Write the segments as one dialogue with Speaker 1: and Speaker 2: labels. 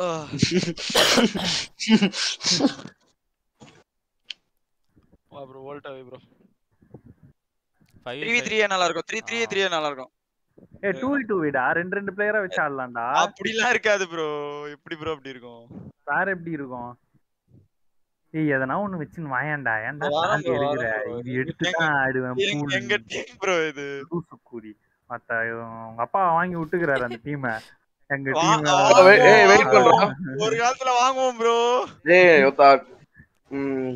Speaker 1: வா ப்ரோ வோல்டாவே bro
Speaker 2: five
Speaker 1: three three நல்லா இருக்கும் த்ரீ த்ரீ த்ரீ நல்லா இருக்கும்
Speaker 3: ஏ டூ டூ விடா ரெண்டு ரெண்டு பிளேயரா வச்சு ஆடலாம்டா
Speaker 1: அப்படிலாம் இருக்காது ப்ரோ எப்படி ப்ரோ அப்படி இருக்கும்
Speaker 3: வேற எப்படி இருக்கும் ஏய் எதனா ஒண்ணு வச்சுன்னு வாயாண்டா ஏன்டா
Speaker 1: வாரம்
Speaker 3: தாண்டி
Speaker 1: bro,
Speaker 3: எடுக்கிற
Speaker 1: வாரம் bro.
Speaker 3: இது
Speaker 1: இது
Speaker 3: எடுத்து
Speaker 1: எங்க-
Speaker 3: தான் ஆடுவேன்
Speaker 1: எங்க-
Speaker 3: பூல்
Speaker 1: எங்க டீம் ப்ரோ இது
Speaker 3: லூசு கூதி மத்த உங்க அப்பா வாங்கி விட்டுக்கிறாரு அந்த டீமை எங்க
Speaker 1: வா-
Speaker 3: டீம்
Speaker 1: ஆ,
Speaker 4: wait- ஏய், wait பண்றா.
Speaker 1: ஒரு காலத்துல வாங்குவோம் ப்ரோ
Speaker 4: ஏய் ஒத்தா ம்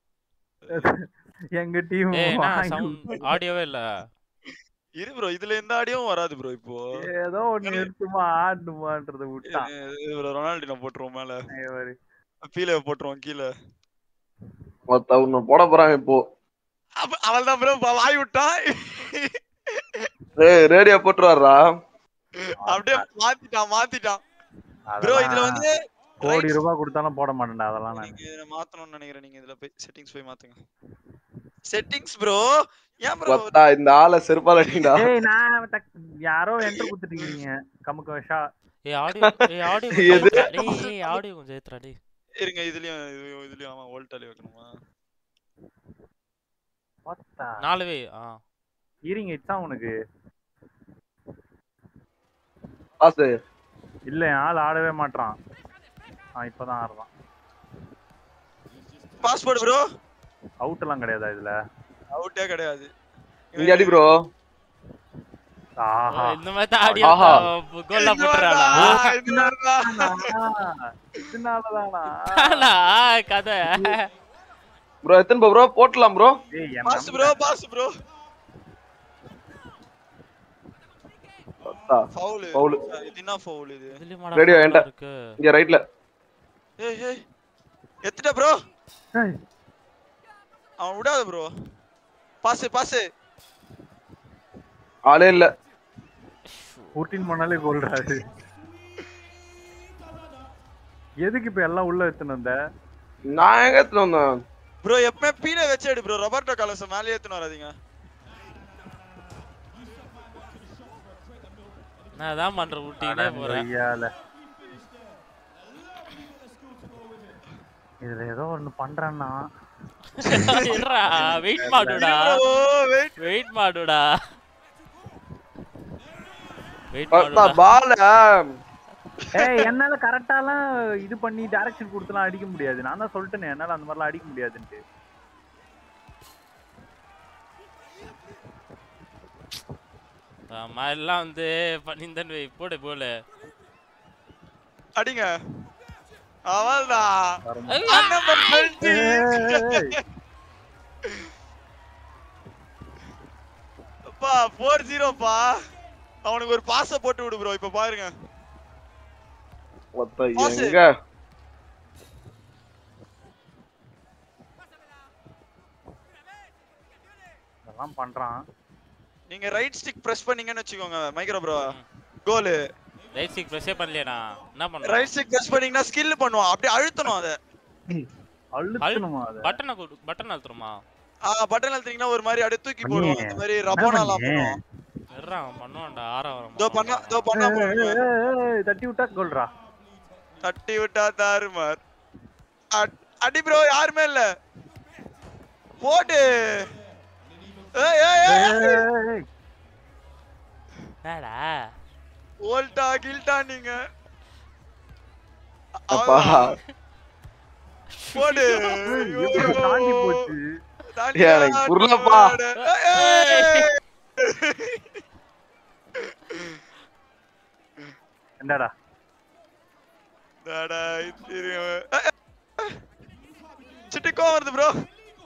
Speaker 3: எங்க டீம்
Speaker 2: ஏய் என்ன சவுண்ட் ஆடியோவே இல்ல
Speaker 1: இரு ப்ரோ இதுல எந்த ஆடியோவும் வராது ப்ரோ இப்போ
Speaker 3: ஏதோ ஒண்ணு எடுத்துமா ஆடுமான்றத விட்டான்
Speaker 1: இது bro, ரொனால்டினோ போட்டுருவோம் மேல
Speaker 3: ஏய் பாரு.
Speaker 1: கீழே போட்டுருவோம் கீழே
Speaker 4: ஒத்தா உன்னை போட போறாங்க இப்போ
Speaker 1: அவள் தான் ப்ரோ வாய் விட்டான்
Speaker 4: ஏய் ரேடியோ போட்டுருவாரா
Speaker 1: அப்படியே மாத்திட்டான் மாத்திட்டான் ப்ரோ இதுல
Speaker 3: அதெல்லாம்
Speaker 1: வந்து
Speaker 3: கோடி
Speaker 1: right-
Speaker 3: ரூபாய் கொடுத்தாலும் போட மாட்டேன்டா அதெல்லாம் நான்
Speaker 1: நீங்க இதை மாத்தணும்னு நினைக்கிறேன் நீங்க இதுல போய் செட்டிங்ஸ் போய் மாத்துங்க செட்டிங்ஸ் ப்ரோ ஏன் ப்ரோ
Speaker 4: ஒத்தா இந்த ஆளை செருப்பால் அடிங்கடா
Speaker 3: ஏய் நான் டக்- யாரோ என்டர் குடுத்துட்டீங்க கமுக்க வஷா
Speaker 2: ஏய் ஆடியோ ஏய் ஆடியோ
Speaker 4: எது?
Speaker 2: டேய் ஏய் ஆடியோ கொஞ்சம் ஏத்துறா டேய்
Speaker 1: இருங்க இதுலயும் இது- இதுலயும் ஆமா வோல்டாலே வைக்கணுமா
Speaker 3: பார்த்தா
Speaker 2: நாலு வே ஆ
Speaker 3: ஈரிங் இட்ஸா உனக்கு
Speaker 4: பாசு
Speaker 3: இல்ல என் ஆள் ஆடவே மாட்றான் ஆ இப்பதான் ஆடுறான்
Speaker 1: பாஸ்போர்ட் ப்ரோ
Speaker 3: அவுட் எல்லாம் கிடையாதா இதுல
Speaker 1: அவுட்டே கிடையாது
Speaker 4: இங்க அடி ப்ரோ
Speaker 3: ஆஹா
Speaker 2: இந்த மாதிரி தான் ஆடியோ
Speaker 4: ஆஹா.
Speaker 2: கோலா போட்டுறாளா
Speaker 3: இதனாலதானா
Speaker 2: கதை
Speaker 4: ப்ரோ எத்தனை ப்ரோ போட்டலாம் ப்ரோ
Speaker 3: ஏய் என்
Speaker 1: பாஸ் ப்ரோ பாஸ் ப்ரோ
Speaker 4: ஒத்தா
Speaker 1: ஃபவுல்
Speaker 4: Foul.
Speaker 1: இது என்ன ஃபவுல் இது
Speaker 2: இதுலயும்
Speaker 4: Radio என்கிட்ட.
Speaker 2: இருக்கு
Speaker 4: இங்க ரைட்ல
Speaker 1: ஏய் ஏய் எத்துட்ட ப்ரோ
Speaker 3: ஏய்,
Speaker 1: அவன் விடாத ப்ரோ பாஸ் பாஸ்
Speaker 4: ஆளே இல்ல
Speaker 3: 14 பண்ணாலே கோல்றாரு எதுக்கு இப்ப எல்லாம் உள்ள எடுத்துன்னு வந்த
Speaker 4: நான் எங்க எடுத்துட்டு வந்தேன்
Speaker 1: ப்ரோ எப்பவுமே பீல வச்சு எடு ப்ரோ ரொபர்ட்டோ காலஸ் மேலே ஏத்துன வராதீங்க
Speaker 2: நான் அதான் பண்றேன் ஊட்டிக்கிட்டே போறேன்
Speaker 3: ஐயால இதுல ஏதோ ஒண்ணு பண்றான்னா
Speaker 2: இருடா வெயிட் மாடுடா
Speaker 1: ப்ரோ வெயிட்
Speaker 2: வெயிட் மாடுடா வெயிட்
Speaker 4: ஒத்தா
Speaker 2: மாடுடா
Speaker 4: பால
Speaker 3: ஏய் என்னால கரெக்டாலாம் இது பண்ணி டைரக்ஷன் கொடுத்துலாம் அடிக்க முடியாது நான் தான் சொல்லிட்டேனே என்னால அந்த மாதிரிலாம் அடிக்க முடியாதுன்ட்டு
Speaker 2: ஆமா எல்லாம் வந்து பண்ணிந்தன் வை போடு போல
Speaker 1: அடிங்க அவள்டா
Speaker 3: வரும்.
Speaker 1: நம்பர் 20
Speaker 3: ஏய்,
Speaker 1: அப்பா 4-0 பா அவனுக்கு ஒரு பாஸ போட்டு விடு ப்ரோ இப்ப பாருங்க
Speaker 4: ஒத்தா
Speaker 1: பாசு.
Speaker 4: எங்க
Speaker 3: இதெல்லாம் பண்றான்
Speaker 1: நீங்க ரைட் ஸ்டிக் பிரஸ் பண்ணீங்கன்னு வச்சுக்கோங்க micro bro goal
Speaker 2: right stick ப்ரெஸ்ஸே பண்ணலையாடா என்ன பண்ற
Speaker 1: ரைட் ஸ்டிக் பிரஸ் பண்ணீங்கன்னா ஸ்கில் பண்ணுவான் அப்படியே அழுத்தணும் அத
Speaker 3: அழுத்தணுமா அத
Speaker 2: பட்டனை கொடு பட்டன் அழுத்துறமா
Speaker 1: ஆ பட்டன் அழுத்தீங்கன்னா ஒரு மாதிரி அப்படியே தூக்கி
Speaker 3: பண்ணியே.
Speaker 1: போடுவான் இந்த மாதிரி
Speaker 3: என்ன
Speaker 1: ரபோனாலாம்
Speaker 3: பண்ணியே?
Speaker 1: பண்ணுவான்
Speaker 2: இருடா அவன் பண்ணுவான்டா ஆறா வரம்
Speaker 1: இதோ பண்ணா இதோ பண்ணா
Speaker 3: ஏய்,
Speaker 1: பாருங்க.
Speaker 3: ஏய், ஏய், தட்டி விட்டா கோல்ரா
Speaker 1: தட்டி விட்டா தாறுமார் அட்- அடி ப்ரோ யாருமே இல்ல போடு ஏய் ஏய் ஏய்
Speaker 2: என்னடா
Speaker 1: ஓல்டா கில்டா நீங்க
Speaker 4: அப்பா
Speaker 1: போடு
Speaker 3: எப்படி தாண்டி போச்சு
Speaker 1: தாண்டியா,
Speaker 4: எனக்கு புரியலப்பா.
Speaker 1: போடு. ஏய், ஏய்.
Speaker 3: என்னடா
Speaker 1: தாடா, இது தெரியும். ஏய், ஏய். சிட்டிக்கோ வருது ப்ரோ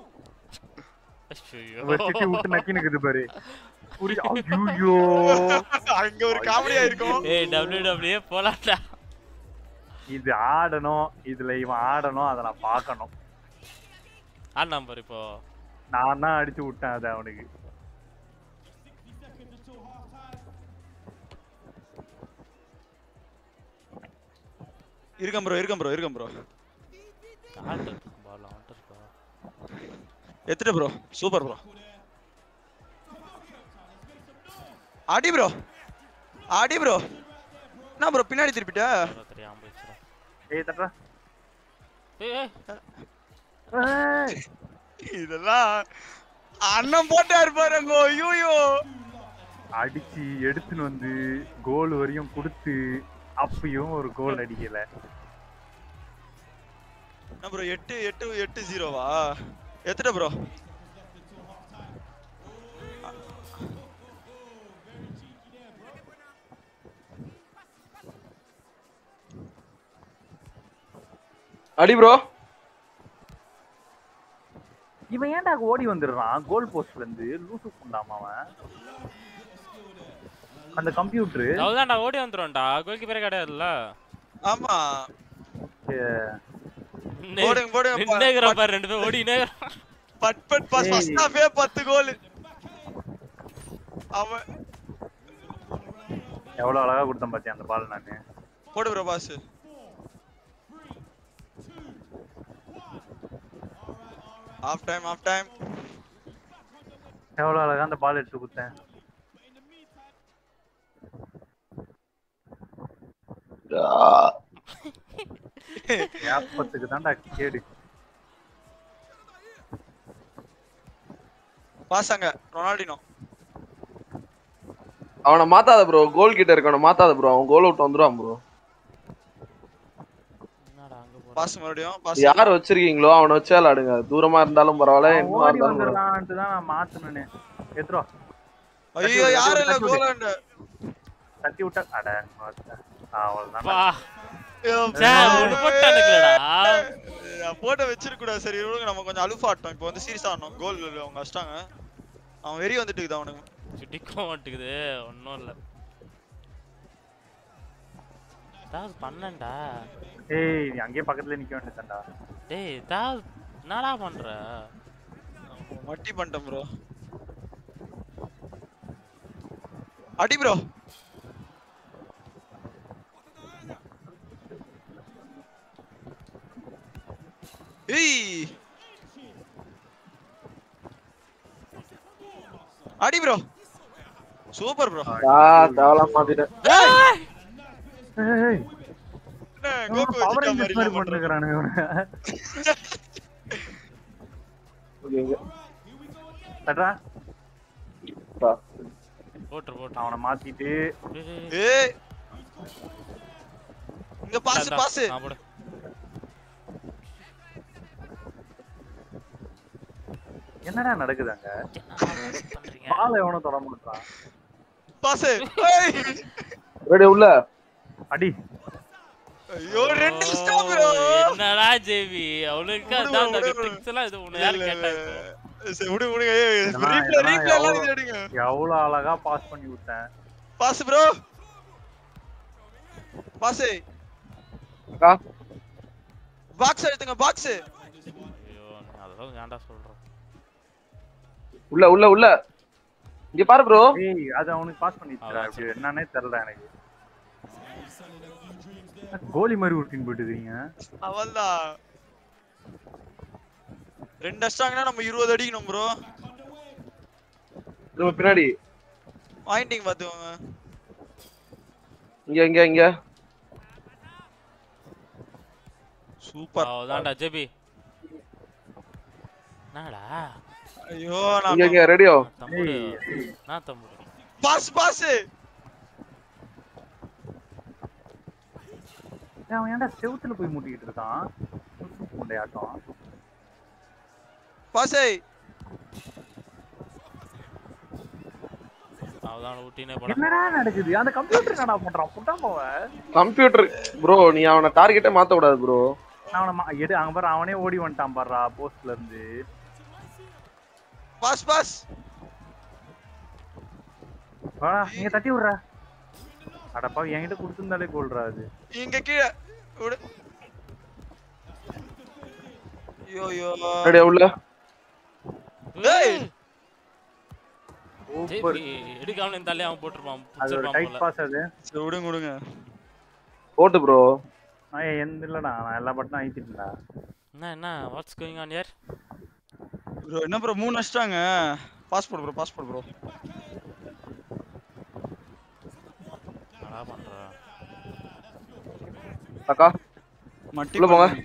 Speaker 2: ஐயோ
Speaker 3: வச்சுட்டு விட்டு நக்கினுக்குது பாரு புரி- ஐயையோ.
Speaker 1: அங்க ஒரு காமெடியா இருக்கும்
Speaker 2: ஏய் டபிள்யூ டபிள்யூ போலாம்டா
Speaker 3: இது ஆடணும் இதுல இவன் ஆடணும் அதை நான் பார்க்கணும்
Speaker 2: ஆ நம்பர் இப்போ
Speaker 3: நான் தான் அடிச்சு விட்டேன் அதை அவனுக்கு
Speaker 1: இருக்கேன் ப்ரோ இருக்கேன் ப்ரோ இருக்கேன் ப்ரோ
Speaker 2: ஆல்ட் பால் ஆல்ட் இருக்கா
Speaker 1: எத்துட்டு ப்ரோ சூப்பர் ப்ரோ அடி ப்ரோ அடி ப்ரோ என்ன ப்ரோ பின்னாடி திருப்பிட்ட
Speaker 2: தெரியாம போயிடுச்சுடா
Speaker 3: ஏய் தட்டா
Speaker 2: ஏய் ஏய்
Speaker 3: ஏய்
Speaker 1: இதெல்லாம் அண்ணன் போட்டாரு பாருங்க ஐயோ
Speaker 3: அடிச்சு எடுத்துன்னு வந்து கோல் வரையும் கொடுத்து அப்பயும் ஒரு கோல் அடிக்கல
Speaker 1: என்ன ப்ரோ எட்டு எட்டு எட்டு ஜீரோவா எத்தனை ப்ரோ
Speaker 4: அடி ப்ரோ
Speaker 3: இவன் ஏன்டா ஓடி வந்துடுறான் கோல் போஸ்ட்ல இருந்து லூசு புண்டாம அவன் அந்த கம்ப்யூட்டரு
Speaker 2: அவ்வளோதான்டா ஓடி வந்துடும்டா கோல் கீப்பரே கிடையாதுல்ல
Speaker 1: ஆமா
Speaker 2: நின்னு-
Speaker 1: போடுங்க போடுங்க ப-
Speaker 2: நின்னுக்குறான் பாரு ரெண்டு பேரும் ஓடினே இருக்கிறான்.
Speaker 1: பட் பட் பாஸ்
Speaker 3: ஏய்.
Speaker 1: ஃபர்ஸ்ட் ஹாஃபே 10 கோல் அவன்
Speaker 3: எவ்வளவு அழகா கொடுத்தேன் பாத்தியா அந்த பால் நானு
Speaker 1: போடு bro pass half time half time
Speaker 3: எவ்வளவு அழகா அந்த பால் எடுத்து கொடுத்தேன் ஏப்பத்துக்கு தான்டா கேடு
Speaker 1: பாஸ் அங்க ரொனால்டினோ
Speaker 4: அவனை மாத்தாத ப்ரோ கோல் கிட்ட இருக்கவனை மாத்தாத ப்ரோ அவன் கோல் விட்டு வந்துருவான் ப்ரோ
Speaker 2: என்னடா அங்க போற
Speaker 1: பாஸ் மறுபடியும் பாஸ்
Speaker 4: யார் வச்சிருக்கீங்களோ அவனை வச்சு விளையாடுங்க தூரமா இருந்தாலும் பரவாயில்ல
Speaker 3: அவன்
Speaker 4: என்னவா
Speaker 3: ஓடி
Speaker 4: இருந்தாலும் பரவாயில்ல.
Speaker 3: வந்துடலான்ட்டு தான் நான் மாத்தினேன் எத்ரோ
Speaker 1: ஐயோ யாரும் இல்ல
Speaker 3: தட்டி விடு.
Speaker 1: கோலாண்ட
Speaker 3: தட்டி விட்ட அட அவ்வளவுதான்
Speaker 2: பா சே ஒரு போட்டானுங்களடா
Speaker 1: போட்ட வச்சிருக்க கூடாது சரி விடுங்க நம்ம கொஞ்சம் அலுஃபாட்டோம் இப்போ வந்து சீரியஸ் ஆனோம் கோல் அவங்க அடிச்சிட்டாங்க அவன் வெறி வந்துட்டு இருக்குது அவனுக்கு
Speaker 2: சுட்டிக்க மாட்டேங்குது ஒன்றும் இல்லை ஏதாவது பண்ணண்டா
Speaker 3: ஏய் நீ அங்கேயே பக்கத்துல நிக்க வேண்டியதான்டா
Speaker 2: டேய் ஏதாவது என்னடா பண்ற
Speaker 1: மட்டி பண்ணிட்டேன் ப்ரோ அடி ப்ரோ ஏய் அடி ப்ரோ சூப்பர் ப்ரோ
Speaker 4: ஆ தேவலாம் மாத்திட்டேன்
Speaker 3: ஏய்
Speaker 1: கோகு
Speaker 3: பவர்
Speaker 1: வச்சிட்ட
Speaker 3: ரேஞ்சர்ஸ்
Speaker 1: மாதிரி
Speaker 3: மாதிரி
Speaker 1: எல்லாம் பண்றான்.
Speaker 3: பண்ணிருக்கானு இவனு
Speaker 4: ஓகே இங்க.
Speaker 3: தட்ரா
Speaker 4: பா.
Speaker 2: போட்டுரு போட்டுரு
Speaker 3: அவனை மாத்திட்டு
Speaker 2: டேய், டேய், டேய்.
Speaker 1: ஏய் இங்க பாஸ்
Speaker 2: இந்தா,
Speaker 1: பாஸ்
Speaker 2: ஆ, போடு
Speaker 3: என்னடா நடக்குது அங்க
Speaker 2: என்ன பண்றீங்க
Speaker 3: பால் எவனும் தொட மாட்டான்
Speaker 1: பாஸ் ஏய்
Speaker 4: ரெடி உள்ள
Speaker 3: அடி
Speaker 1: ஐயோ ரெண்டு
Speaker 2: ஓ,
Speaker 1: ஸ்டாப் ப்ரோ
Speaker 2: என்னடா ஜேவி அவளுக்கு
Speaker 1: விடு,
Speaker 2: அதான் அந்த
Speaker 1: விடு, விடு.
Speaker 2: ட்ரிக்ஸ் எல்லாம் இது உன்னை யாரு கேட்டா இப்போ?
Speaker 1: சரி விடு விடுங்க ஏய்
Speaker 3: இதெல்லாம்
Speaker 1: ரீப்ளே
Speaker 3: இதெல்லாம்
Speaker 1: ரீப்ளே எல்லாம்
Speaker 3: எவ்வளவு-
Speaker 1: இது எடுங்க
Speaker 3: எவ்வளவு அழகா பாஸ் பண்ணி விட்டேன்
Speaker 1: பாஸ் ப்ரோ பாஸ்
Speaker 4: அக்கா
Speaker 1: பாக்ஸ் எடுத்துங்க பாக்ஸ்
Speaker 2: ஐயோ நீ அதெல்லாம் ஏன்டா சொல்ற
Speaker 4: உள்ள உள்ள உள்ள இங்க பாரு ப்ரோ
Speaker 3: ஏய் அது அவனுக்கு பாஸ் பண்ணிச்சுடா
Speaker 2: அதான்
Speaker 3: இப்படி என்னன்னே தெரியல எனக்கு கோலி மாதிரி உருட்டின்னு போயிட்டு இருக்கீங்க
Speaker 1: அவள்தான் ரெண்டு அடிச்சாங்கன்னா நம்ம இருபது அடிக்கணும் ப்ரோ
Speaker 4: நம்ம பின்னாடி
Speaker 1: வாங்கிட்டீங்க பாத்துக்கோங்க
Speaker 4: இங்க இங்க இங்க
Speaker 1: சூப்பர்
Speaker 2: அதான்டா ஜேபி என்னடா
Speaker 1: ஐயோ
Speaker 4: இங்க
Speaker 1: நான்
Speaker 4: இங்க ரெடியோ
Speaker 2: தம்புடு
Speaker 3: ஏய்
Speaker 2: நான் தம்புடு
Speaker 1: பாஸ் பாஸ்
Speaker 3: ஏய், அவன் ஏன்டா செவுத்துல போய் முட்டிக்கிட்டு இருக்கான் முண்டையாட்டம்
Speaker 1: பாஸ்
Speaker 2: அவதான் ஊட்டினே போட
Speaker 3: என்னடா நடக்குது அந்த கம்ப்யூட்டர் என்னடா பண்றான் புட்டாம அவன்
Speaker 4: கம்ப்யூட்டர் ப்ரோ நீ அவனை டார்கெட்டே மாத்த கூடாது ப்ரோ
Speaker 3: நான் அவனை மா- எடு அங்க பாரு அவனே ஓடி வந்துட்டான் பாருடா போஸ்ட்ல இருந்து
Speaker 1: பாஸ் பாஸ்
Speaker 3: வாடா நீங்க தட்டி விடுறா அடப்பா என்கிட்ட கொடுத்துருந்தாலே கோல்றா அது
Speaker 1: இங்க கீழே விடு ஐயோ ஐயோ
Speaker 4: ரெடியா உள்ள
Speaker 1: ஏய்
Speaker 3: சூப்பர்
Speaker 2: ஜேபி எடுக்காம இருந்தாலே அவன் போட்டுருப்பான்
Speaker 3: அது ஒரு
Speaker 2: புடிச்சிருப்பான்
Speaker 3: டைட்
Speaker 2: போல
Speaker 3: பாஸ் அது
Speaker 1: சரி விடுங்க விடுங்க
Speaker 4: போட்டு ப்ரோ
Speaker 3: நான் எந்த இல்லடா நான் எல்லா பட்டனும் அழிச்சிட்டேன்டா
Speaker 2: என்ன என்ன what's going on here
Speaker 1: bro என்ன ப்ரோ மூணு அடிச்சிட்டாங்க பாஸ்போர்ட் ப்ரோ பாஸ்போர்ட் ப்ரோ
Speaker 2: என்னடா பண்ற
Speaker 4: அக்கா
Speaker 1: மட்டி
Speaker 4: உள்ள போங்க.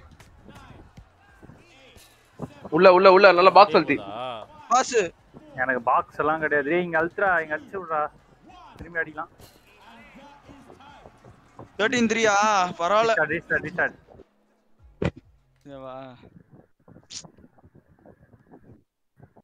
Speaker 4: உள்ள உள்ள உள்ள நல்ல பாக்ஸ் அழுத்தி
Speaker 1: பாஸ்
Speaker 3: எனக்கு பாக்ஸ் எல்லாம் கிடையாது ஏய் இங்க அழுத்துறா இங்க அடிச்சு விட்றா திரும்பி அடிக்கலாம்
Speaker 1: தேர்ட்டீன் த்ரீயா பரவாயில்ல
Speaker 3: ரீஸ்டார்ட் ரீஸ்டார்ட் ரீஸ்டார்ட்
Speaker 1: வா